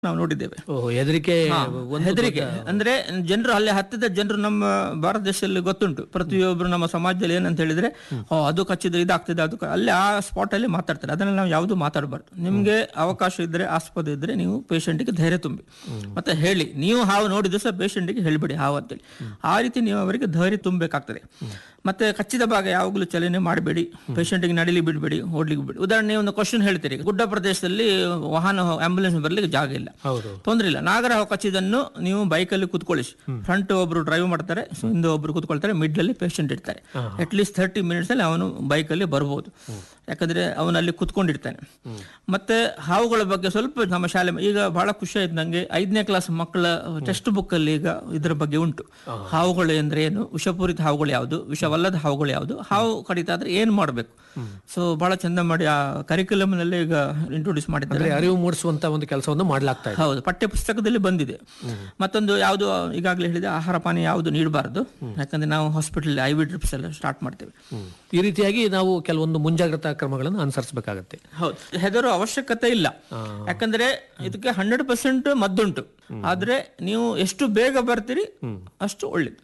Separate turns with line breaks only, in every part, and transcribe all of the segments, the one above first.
ನಾವು ನೋಡಿದ್ದೇವೆ
ಓಹೋ ಹೆದರಿಕೆ ಒಂದು
ಹೆದರಿಕೆ ಅಂದ್ರೆ ಜನರು ಅಲ್ಲಿ ಹತ್ತಿದ ಜನರು ನಮ್ಮ ಭಾರತ ದೇಶದಲ್ಲಿ ಗೊತ್ತುಂಟು ಪ್ರತಿಯೊಬ್ರು ನಮ್ಮ ಸಮಾಜದಲ್ಲಿ ಏನಂತ ಹೇಳಿದ್ರೆ ಓ ಅದು ಕಚ್ಚಿದ್ರೆ ಇದಾಗ್ತದೆ ಅದು ಕ- ಅಲ್ಲಿ ಆ ಸ್ಪಾಟ್ ಅಲ್ಲಿ ಮಾತಾಡ್ತಾರೆ ಅದನ್ನ ನಾವು ಯಾವುದು ಮಾತಾಡಬಾರ್ದು ನಿಮ್ಗೆ ಅವಕಾಶ ಇದ್ರೆ ಆಸ್ಪದ ಇದ್ರೆ ನೀವು ಪೇಷಂಟ್ಗೆ ಧೈರ್ಯ ತುಂಬಿ ಮತ್ತೆ ಹೇಳಿ ನೀವು ಹಾವು ನೋಡಿದ್ರು ಸಹ ಪೇಷಂಟ್ಗೆ ಹೇಳ್ಬಿಡಿ ಹಾವು ಅಂತೇಳಿ ಆ ರೀತಿ ನೀವು ಅವರಿಗೆ ಧೈರ್ಯ ತುಂಬಬೇಕಾಗ್ತದೆ ಮತ್ತೆ ಕಚ್ಚಿದ ಭಾಗ ಯಾವಾಗಲೂ ಚಲನೆ ಮಾಡಬೇಡಿ ಪೇಷಂಟ್ಗೆ ನಡಿಲಿ ಬಿಡಬೇಡಿ ಓಡ್ಲಿಕ್ಕೆ ಬಿಡಿ ಉದಾಹರಣೆ ಒಂದು ಕ್ವಶನ್ ಹೇಳ್ತೀರಿ ಗುಡ್ಡ ಪ್ರದೇಶದಲ್ಲಿ ವಾಹನ ಆಂಬುಲೆನ್ಸ್ ಬರ್ಲಿಕ್ಕೆ ಜಾಗ ಇಲ್ಲ
ಹೌದು
ತೊಂದ್ರೆ ಇಲ್ಲ ನಾಗರ ಹಾವು ಕಚ್ಚಿದನ್ನು ನೀವು ಬೈಕಲ್ಲಿ ಕೂತ್ಕೊಳ್ಳಿಸಿ ಫ್ರಂಟ್ ಒಬ್ರು ಡ್ರೈವ್ ಮಾಡ್ತಾರೆ so ಹಿಂದೆ ಒಬ್ರು ಕೂತ್ಕೊಳ್ತಾರೆ ಮಿಡ್ ಅಲ್ಲಿ ಪೇಷಂಟ್ ಇರ್ತಾರೆ ಅಟ್ ಲೀಸ್ಟ್ ಥರ್ಟಿ ಮಿನಿಟ್ಸ್ ಅಲ್ಲಿ ಅವನು ಬೈಕಲ್ಲಿ ಬರ್ಬೋದು ಯಾಕಂದ್ರೆ ಅವನಲ್ಲಿ ಕೂತ್ಕೊಂಡಿರ್ತಾನೆ ಮತ್ತೆ ಹಾವುಗಳ ಬಗ್ಗೆ ಸ್ವಲ್ಪ ನಮ್ಮ ಶಾಲೆ ಈಗ ಬಹಳ ಖುಷಿ ಆಯ್ತು ನಂಗೆ ಐದನೇ ಕ್ಲಾಸ್ ಮಕ್ಕಳ ಟೆಕ್ಸ್ಟ್ ಬುಕ್ ಅಲ್ಲಿ ಈಗ ಇದ್ರ ಬಗ್ಗೆ ಉಂಟು ಹಾವುಗಳು ಅಂದ್ರೆ ಏನು ವಿಷಪೂರಿತ ಹಾವುಗಳು ಯಾವುದು ವಿಷವಲ್ಲದ ಹಾವುಗಳು ಯಾವುದು ಹಾವು ಕಡಿತ ಆದ್ರೆ ಏನ್ ಮಾಡ್ಬೇಕು ಸೊ ಬಹಳ ಚಂದ ಮಾಡಿ ಆ ಕರಿಕ್ಯುಲಮ್ ನಲ್ಲಿ ಈಗ ಇಂಟ್ರೊಡ್ಯೂಸ್ ಮಾಡಿದ್ದಾರೆ
ಅಂದ್ರೆ ಅರಿವು ಮೂಡಿಸುವಂತ ಒಂದು ಕೆಲಸವನ್ನು ಮಾಡ್ಲಾಗ್ತಾ ಇದೆ
ಹೌದು ಪಠ್ಯ ಪುಸ್ತಕದಲ್ಲಿ ಬಂದಿದೆ ಮತ್ತೊಂದು ಯಾವುದು ಈಗಾಗಲೇ ಹೇಳಿದೆ ಆಹಾರ ಪಾನೀಯ ಯಾವುದು ನೀಡಬಾರದು ಯಾಕಂದ್ರೆ ನಾವು ಹಾಸ್ಪಿಟಲ್ ಐ ವಿ ಡ್ರಿಪ್ಸ್ ಎಲ್ಲ ಸ್ಟಾರ್ಟ್ ಮಾಡ್ತೇವೆ
ಈ ರೀತಿಯಾಗಿ ನಾವು ಕೆಲವೊಂದು ಮುಂಜಾಗ್ರತಾ ಕ್ರಮಗಳನ್ನು ಅನುಸರಿಸಬೇಕಾಗತ್ತೆ
ಹೌದು ಹೆದರೋ ಅವಶ್ಯಕತೆ ಇಲ್ಲ ಯಾಕಂದ್ರೆ ಇದಕ್ಕೆ ಹಂಡ್ರೆಡ್ ಪರ್ಸೆಂಟ್ ಮದ್ದುಂಟು ಆದ್ರೆ ನೀವು ಎಷ್ಟು ಬೇಗ ಬರ್ತೀರಿ ಅಷ್ಟು ಒಳ್ಳೇದು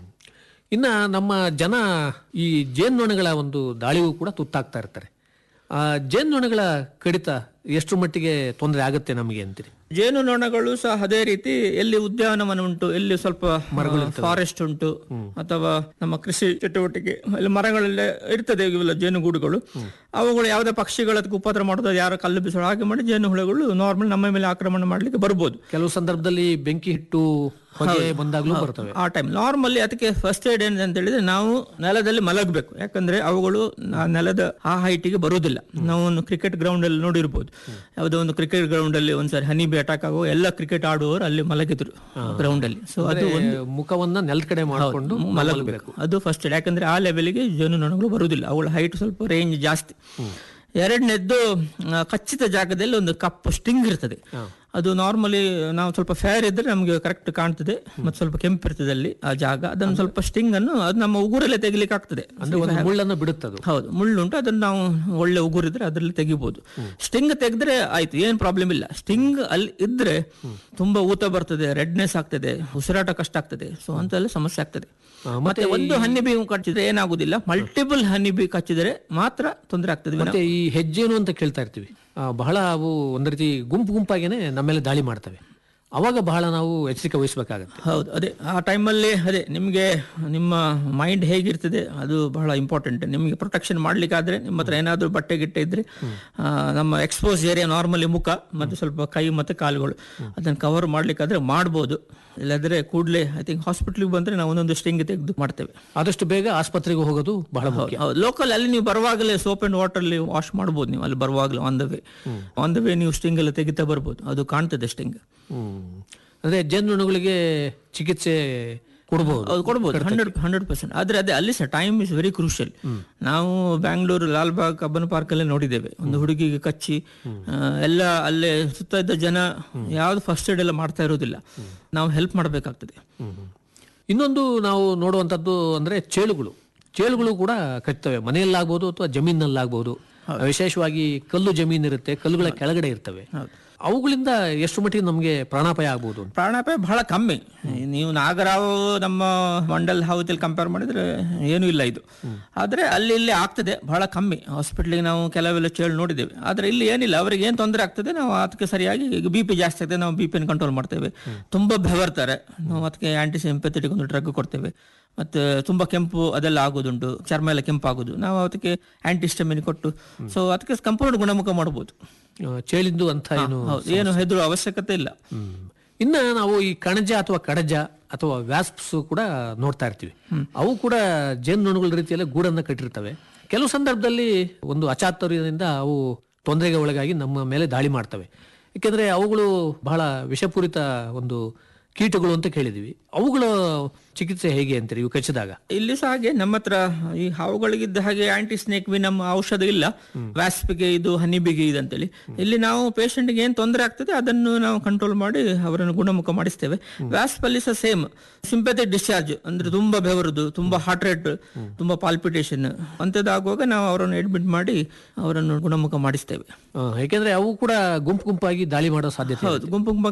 ಇನ್ನ ನಮ್ಮ ಜನ ಈ ಜೇನ್ನೊಣಗಳ ಒಂದು ದಾಳಿಗೂ ಕೂಡ ತುತ್ತಾಗ್ತಾ ಇರ್ತಾರೆ ಆ ಜೇನ್ನೊಣಗಳ ಕಡಿತ ಎಷ್ಟು ಮಟ್ಟಿಗೆ ತೊಂದರೆ ಆಗುತ್ತೆ ನಮಗೆ ಅಂತೀರಿ
ಜೇನು ನೊಣಗಳು ಸಹ ಅದೇ ರೀತಿ ಎಲ್ಲಿ ಉದ್ಯಾನವನ ಉಂಟು ಎಲ್ಲಿ ಸ್ವಲ್ಪ ಫಾರೆಸ್ಟ್ ಉಂಟು ಅಥವಾ ನಮ್ಮ ಕೃಷಿ ಚಟುವಟಿಕೆ ಅಲ್ಲಿ ಮರಗಳೆಲ್ಲ ಇರ್ತದೆ ಇವೆಲ್ಲ ಜೇನುಗೂಡುಗಳು ಅವುಗಳು ಯಾವುದೇ ಪಕ್ಷಿಗಳ ಉಪದ್ರ ಮಾಡೋದು ಯಾರು ಕಲ್ಲು ಬಿಸೋಳು ಹಾಗೆ ಮಾಡಿ ಜೇನು ಹುಳುಗಳು ನಾರ್ಮಲ್ ನಮ್ಮ ಮೇಲೆ ಆಕ್ರಮಣ ಮಾಡ್ಲಿಕ್ಕೆ ಬರ್ಬೋದು
ಕೆಲವು ಸಂದರ್ಭದಲ್ಲಿ ಬೆಂಕಿ ಹಿಟ್ಟು ಹೊಗೆ ಬಂದಾಗ್ಲೂ ಬರ್ತವೆ
ಆ ಟೈಮ್ ನಾರ್ಮಲಿ ಅದಕ್ಕೆ ಫಸ್ಟ್ ಏಡ್ ಏನಿದೆ ಅಂತ ಹೇಳಿದ್ರೆ ನಾವು ನೆಲದಲ್ಲಿ ಮಲಗಬೇಕು ಯಾಕಂದ್ರೆ ಅವುಗಳು ಆ ನೆಲದ ಆ ಹೈಟಿಗೆ ಬರುವುದಿಲ್ಲ ನಾವು ಒಂದು ಕ್ರಿಕೆಟ್ ಗ್ರೌಂಡ್ ಅಲ್ಲಿ ನೋಡಿರ್ಬೋದು ಯಾವುದೋ ಒಂದು ಕ್ರಿಕೆಟ್ ಗ್ರೌಂಡ್ ಅಲ್ಲಿ ಒಂದ್ಸರಿ ಹನಿ ಬಿ ಅಟ್ಯಾಕ್ ಆಗೋ ಎಲ್ಲ ಕ್ರಿಕೆಟ್ ಆಡುವವರು ಅಲ್ಲಿ ಮಲಗಿದ್ರು ಗ್ರೌಂಡ್ ಅಲ್ಲಿ ಸೊ ಅದು
ಅಂದ್ರೆ ಮುಖವನ್ನ ನೆಲದ ಕಡೆ ಮಾಡಿಕೊಂಡು
ಮಲಗಬೇಕು ಅದು ಫಸ್ಟ್ ಏಡ್ ಯಾಕಂದ್ರೆ ಆ ಲೆವೆಲ್ಗೆ ಜೇನು ನೊಣಗಳು ಬರುವುದಿಲ್ಲ ಅವಳ ಹೈಟ್ ಸ್ವಲ್ಪ ರೇಂಜ್ ಜಾಸ್ತಿ ಎರಡನೇದ್ದು ಆ, ಕಚ್ಚಿದ ಜಾಗದಲ್ಲಿ ಒಂದು ಕಪ್ಪು ಸ್ಟಿಂಗ್ ಇರ್ತದೆ ಅದು ನಾರ್ಮಲಿ ನಾವು ಸ್ವಲ್ಪ ಫೇರ್ ಇದ್ರೆ ನಮಗೆ ಕರೆಕ್ಟ್ ಕಾಣ್ತದೆ ಮತ್ತೆ ಸ್ವಲ್ಪ ಕೆಂಪು ಇರ್ತದೆ ಅಲ್ಲಿ ಆ ಜಾಗ ಅದನ್ನು ಸ್ವಲ್ಪ ಸ್ಟಿಂಗ್ ಅನ್ನು ಅದು ನಮ್ಮ ಉಗುರಲ್ಲೇ ತೆಗಿಲಿಕ್ಕೆ ಆಗ್ತದೆ
ಅಂದ್ರೆ ಒಂದು ಮುಳ್ಳನ್ನು ಬಿಡುತ್ತದು
ಹೌದು ಮುಳ್ಳುಂಟು ಅದನ್ನ ನಾವು ಒಳ್ಳೆ ಉಗುರಿದ್ರೆ ಅದರಲ್ಲಿ ತೆಗಿಬಹುದು ಸ್ಟಿಂಗ್ ತೆಗೆದ್ರೆ ಆಯ್ತು ಏನ್ ಪ್ರಾಬ್ಲಮ್ ಇಲ್ಲ ಸ್ಟಿಂಗ್ ಅಲ್ಲಿ ಇದ್ರೆ ತುಂಬಾ ಊತ ಬರ್ತದೆ ರೆಡ್ನೆಸ್ ಆಗ್ತದೆ ಉಸಿರಾಟ ಕಷ್ಟ ಆಗ್ತದೆ ಸೊ ಅಂತೆಲ್ಲ ಸಮಸ್ಯೆ ಆಗ್ತದೆ ಮತ್ತೆ ಒಂದು ಹನಿಬಿ ಕಚ್ಚಿದ್ರೆ ಏನಾಗುದಿಲ್ಲ ಮಲ್ಟಿಪಲ್ ಹನಿಬಿ ಕಚ್ಚಿದರೆ ಮಾತ್ರ ತೊಂದರೆ ಆಗ್ತದೆ
ಮತ್ತೆ ಈ ಹೆಜ್ಜೇನು ಅಂತ ಕೇಳ್ತಾ ಇರ್ತೀವಿ ಆ, ಬಹಳ ಅವು ಒಂದ್ ರೀತಿ ಗುಂಪು ಗುಂಪಾಗೇನೆ ನಮ್ಮ ಮೇಲೆ ದಾಳಿ ಮಾಡ್ತವೆ ಅವಾಗ ಬಹಳ ನಾವು ಎಚ್ಚರಿಕೆ ವಹಿಸಬೇಕಾಗತ್ತೆ
ಹೌದು ಅದೇ ಆ ಟೈಮಲ್ಲಿ ಅದೇ ನಿಮಗೆ ನಿಮ್ಮ ಮೈಂಡ್ ಹೇಗಿರ್ತದೆ ಅದು ಬಹಳ ಇಂಪಾರ್ಟೆಂಟ್ ನಿಮಗೆ ಪ್ರೊಟೆಕ್ಷನ್ ಮಾಡ್ಲಿಕ್ಕಾದ್ರೆ ನಿಮ್ಮ ಹತ್ರ ಏನಾದರೂ ಬಟ್ಟೆ ಗಿಟ್ಟೆ ಇದ್ರೆ ಆ, ನಮ್ಮ ಎಕ್ಸ್ಪೋಸ್ ಏರಿಯಾ ನಾರ್ಮಲಿ ಮುಖ ಮತ್ತೆ ಸ್ವಲ್ಪ ಕೈ ಮತ್ತೆ ಕಾಲುಗಳು ಅದನ್ನು ಕವರ್ ಮಾಡ್ಲಿಕ್ಕಾದ್ರೆ ಮಾಡ್ಬೋದು ಇಲ್ಲಾಂದ್ರೆ ಕೂಡಲೇ ಐ ಥಿಂಕ್ ಹಾಸ್ಪಿಟ್ಲಿಗೆ ಬಂದ್ರೆ ನಾವು ಒಂದೊಂದು ಸ್ಟಿಂಗ್ ತೆಗೆದು ಮಾಡ್ತೇವೆ
ಆದಷ್ಟು ಬೇಗ ಆಸ್ಪತ್ರೆಗೆ ಹೋಗೋದು ಬಹಳ ಮುಖ್ಯ
ಹೌದು ಲೋಕಲ್ ಅಲ್ಲಿ ನೀವು ಬರುವಾಗಲೇ ಸೋಪ್ ಅಂಡ್ ವಾಟರ್ ಅಲ್ಲಿ ವಾಶ್ ಮಾಡ್ಬೋದು ನೀವು ಅಲ್ಲಿ ಬರುವಾಗಲೇ on the way on the way ನೀವು ಸ್ಟಿಂಗ್ ಎಲ್ಲ ತೆಗಿತಾ ಬರ್ಬೋದು ಅದು ಕಾಣ್ತದೆ ಸ್ಟಿಂಗ್
ಹ್ಮ್ ಅಂದ್ರೆ ಜೇನುನೊಣಗಳಿಗೆ ಚಿಕಿತ್ಸೆ ಕೊಡಬಹುದು
ಅದು ಕೊಡ್ಬೋದು ಹಂಡ್ರೆಡ್ ಹಂಡ್ರೆಡ್ ಪರ್ಸೆಂಟ್ ಆದ್ರೆ ಅದೇ ಅಲ್ಲಿ ಸಹ ಟೈಮ್ ಇಸ್ ವೆರಿ ಕ್ರೂಷಿಯಲ್ ನಾವು ಬ್ಯಾಂಗ್ಳೂರು ಲಾಲ್ಬಾಗ್ ಕಬ್ಬನ್ ಪಾರ್ಕ್ ಅಲ್ಲಿ ನೋಡಿದ್ದೇವೆ ಒಂದು ಹುಡುಗಿಗೆ ಕಚ್ಚಿ ಆ, ಎಲ್ಲ ಅಲ್ಲೇ ಸುತ್ತ ಇದ್ದ ಜನ ಯಾವ್ದು ಫಸ್ಟ್ ಏಡ್ ಎಲ್ಲ ಮಾಡ್ತಾ ಇರೋದಿಲ್ಲ ನಾವು ಹೆಲ್ಪ್ ಮಾಡಬೇಕಾಗ್ತದೆ
ಇನ್ನೊಂದು ನಾವು ನೋಡುವಂತದ್ದು ಅಂದ್ರೆ ಚೇಳುಗಳು ಚೇಳುಗಳು ಕೂಡ ಕಚ್ತವೆ ಮನೆಯಲ್ಲಾಗ್ಬೋದು ಅಥವಾ ಜಮೀನಲ್ಲಾಗ್ಬೋದು ವಿಶೇಷವಾಗಿ ಕಲ್ಲು ಜಮೀನು ಇರುತ್ತೆ ಕಲ್ಲುಗಳ ಕೆಳಗಡೆ ಇರ್ತವೆ ಅವುಗಳಿಂದ ಎಷ್ಟು ಮಟ್ಟಿಗೆ ನಮಗೆ ಪ್ರಾಣಾಪಾಯ ಆಗ್ಬೋದು ಅಂತ
ಪ್ರಾಣಾಪಾಯ ಬಹಳ ಕಮ್ಮಿ ನೀವು ನಾಗರಾವ್ ನಮ್ಮ ಮಂಡಲ್ ಹಾವತಿಯಲ್ಲಿ ಕಂಪೇರ್ ಮಾಡಿದ್ರೆ ಏನೂ ಇಲ್ಲ ಇದು ಆದ್ರೆ ಅಲ್ಲಿ ಇಲ್ಲಿ ಆಗ್ತದೆ ಬಹಳ ಕಮ್ಮಿ ಹಾಸ್ಪಿಟ್ಲಿಗೆ ನಾವು ಕೆಲವೆಲ್ಲ ಚೇಳು ನೋಡಿದ್ದೇವೆ ಆದ್ರೆ ಇಲ್ಲಿ ಏನಿಲ್ಲ ಅವರಿಗೆ ಏನ್ ತೊಂದರೆ ಆಗ್ತದೆ ನಾವು ಅದಕ್ಕೆ ಸರಿಯಾಗಿ ಈಗ ಬಿ ಪಿ ಜಾಸ್ತಿ ಆಗ್ತದೆ ನಾವು ಬಿ ಪಿನ ಕಂಟ್ರೋಲ್ ಮಾಡ್ತೇವೆ ತುಂಬಾ ಬೆವರ್ತಾರೆ ನಾವು ಅದಕ್ಕೆ ಆಂಟಿ ಸಿಂಪೆಥೆಟಿಕ್ ಒಂದು ಡ್ರಗ್ ಕೊಡ್ತೇವೆ ಮತ್ತೆ ತುಂಬಾ ಕೆಂಪು ಅದೆಲ್ಲ ಆಗೋದುಂಟು ಚರ್ಮ ಎಲ್ಲ ಕೆಂಪಾಗೋದು ನಾವು ಅದಕ್ಕೆ ಆಂಟಿಸ್ಟಮಿನ್ ಕೊಟ್ಟು ಸೊ ಅದಕ್ಕೆ ಸಂಪೂರ್ಣ ಗುಣಮುಖ ಮಾಡಬಹುದು
ಆ, ಚೇಳಿಂದು ಅಂತ ಏನು
ಹೌದು ಏನು ಹೆದರುವ ಅವಶ್ಯಕತೆ ಇಲ್ಲ
ಹ್ಮ್. ಇನ್ನ ನಾವು ಈ ಕಣಜ ಅಥವಾ ಕಡಜ ಅಥವಾ ವ್ಯಾಸ್ಪ್ಸ್ ಕೂಡ ನೋಡ್ತಾ ಇರ್ತೀವಿ ಅವು ಕೂಡ ಜೇನುನೊಣಗಳ ರೀತಿಯಲ್ಲಿ ಗೂಡನ್ನ ಕಟ್ಟಿರ್ತವೆ ಕೆಲವು ಸಂದರ್ಭದಲ್ಲಿ ಒಂದು ಅಚಾತುರ್ಯದಿಂದ ಅವು ತೊಂದರೆಗೆ ಒಳಗಾಗಿ ನಮ್ಮ ಮೇಲೆ ದಾಳಿ ಮಾಡ್ತವೆ ಯಾಕೆಂದ್ರೆ ಅವುಗಳು ಬಹಳ ವಿಷಪೂರಿತ ಒಂದು ಕೀಟಗಳು ಅಂತ ಕೇಳಿದೀವಿ ಅವುಗಳ ಚಿಕಿತ್ಸೆ ಹೇಗೆ ಅಂತೀರಿ ಇವು ಕಚ್ಚಿದಾಗ
ಇಲ್ಲಿ ಸಹ ಹಾಗೆ ನಮ್ಮ ಹತ್ರ ಈ ಹಾವುಗಳಿಗಿದ್ದ ಹಾಗೆ ಆಂಟಿ ಸ್ನೇಕ್ ವಿ ನಮ್ಮ ಔಷಧ ಇಲ್ಲ ವ್ಯಾಸ್ಪಿಗೆ ಇದು ಹನಿಬಿಗೆ ಇದು ಅಂತೇಳಿ ಇಲ್ಲಿ ನಾವು patient ಗೆ ಏನ್ ತೊಂದರೆ ಆಗ್ತದೆ ಅದನ್ನು ನಾವು ಕಂಟ್ರೋಲ್ ಮಾಡಿ ಅವರನ್ನು ಗುಣಮುಖ ಮಾಡಿಸ್ತೇವೆ ವ್ಯಾಸ್ಪ್ ಅಲ್ಲಿ ಸಹ ಸೇಮ್ ಸಿಂಪೆಥಿಕ್ ಡಿಸ್ಚಾರ್ಜ್ ಅಂದ್ರೆ ತುಂಬಾ ಬೆವರುದು ತುಂಬಾ ಹಾರ್ಟ್ ರೇಟ್ ತುಂಬಾ ಪಾಲ್ಪಿಟೇಷನ್ ಅಂಥದ್ದಾಗುವಾಗ ನಾವು ಅವರನ್ನು ಅಡ್ಮಿಟ್ ಮಾಡಿ ಅವರನ್ನು ಗುಣಮುಖ ಮಾಡಿಸ್ತೇವೆ
ಆ, ಯಾಕೆಂದ್ರೆ ಅವು ಕೂಡ ಗುಂಪು ಗುಂಪಾಗಿ ದಾಳಿ ಮಾಡೋ ಸಾಧ್ಯತೆ
ಹೌದು ಗುಂಪು ಗುಂಪಾಗಿ